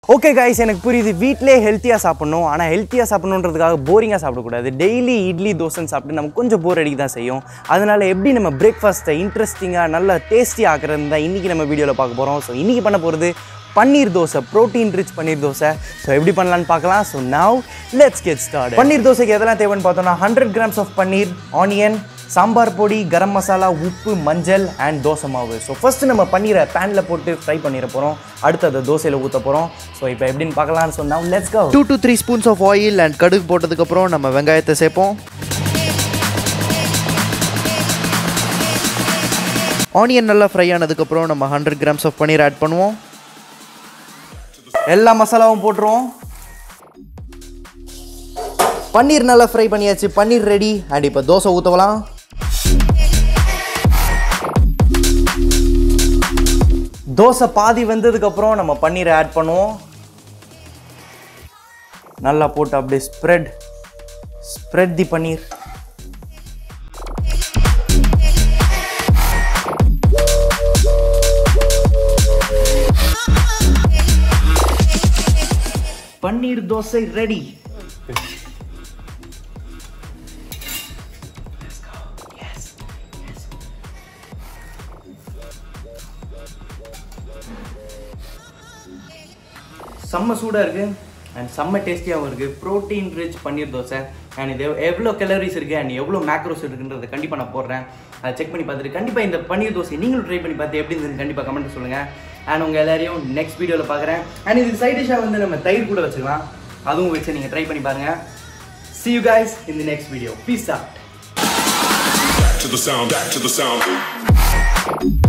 Okay guys எனக்கு புரியுது வீட்டிலே ஹெல்த்தியாக சாப்பிடணும் ஆனால் ஹெல்த்தியாக சாப்பிடணுன்றதுக்காக போரிங்காக சாப்பிடக்கூடாது டெய்லி இட்லி தோசைன்னு சாப்பிட்டு நமக்கு கொஞ்சம் போர் அடிக்க தான் செய்யும் அதனால் எப்படி நம்ம பிரேக்ஃபாஸ்ட்டை இன்ட்ரெஸ்டிங்காக நல்லா டேஸ்டி ஆக்குறது தான் இன்றைக்கி நம்ம வீடியோவில் பார்க்க போகிறோம் ஸோ இன்றைக்கி பண்ண போகிறது paneer dosa protein rich paneer dosa so எப்படி பண்ணலான்னு பார்க்கலாம் so now let's get start paneer தோசைக்கு எதெல்லாம் தேவைன்னு பார்த்தோம்னா hundred grams of paneer onion sambar பொடி கரம் மசாலா உப்பு மஞ்சள் அண்ட் தோசை மாவு ஸோ ஃபஸ்ட்டு நம்ம பன்னீரை பேனில் போட்டு ஃப்ரை பண்ணிட போகிறோம் அடுத்து அதை தோசையில் ஊற்ற போகிறோம் ஸோ இப்போ எப்படின்னு பார்க்கலாம்னு so now let's go two to three spoons of oil and கடுகு போட்டதுக்கப்புறம் நம்ம வெங்காயத்தை சேர்ப்போம் ஆனியன் நல்லா ஃப்ரை ஆனதுக்கப்புறம் நம்ம hundred grams of paneer add பண்ணுவோம் எல்லா மசாலாவும் போட்டுருவோம் பன்னீர் நல்லா ஃப்ரை பண்ணியாச்சு பன்னீர் ரெடி அண்ட் இப்போ தோசை ஊற்றலாம் தோசை பாதி வெந்ததுக்கப்புறம் நம்ம பன்னீரை ஆட் பண்ணுவோம் நல்லா போட்டு அப்படியே spread spread the paneer paneer dosa ready செம்ம சூடாக இருக்குது அண்ட் செம்ம டேஸ்டியாகவும் இருக்குது protein rich paneer dosa and இது எவ்வளோ கலரிஸ் இருக்குது அண்ட் எவ்வளோ மேக்ரோஸ் இருக்குன்றதை கண்டிப்பாக நான் போடுறேன் அதை செக் பண்ணி பார்த்துட்டு கண்டிப்பாக இந்த பன்னீர் தோசை நீங்களும் ட்ரை பண்ணி பார்த்து எப்படி இருந்ததுன்னு கண்டிப்பாக கமெண்ட் சொல்லுங்கள் அண்ட் உங்கள் எல்லாரையும் நெக்ஸ்ட் வீடியோவில் பார்க்குறேன் அண்ட் இது சைட் டிஷ்ஷாக வந்து நம்ம தயிர் கூட வச்சுக்கலாம் அதுவும் வச்சு நீங்கள் ட்ரை பண்ணி பாருங்கள் see you guys in the next video peace out to the sound, back to the sound.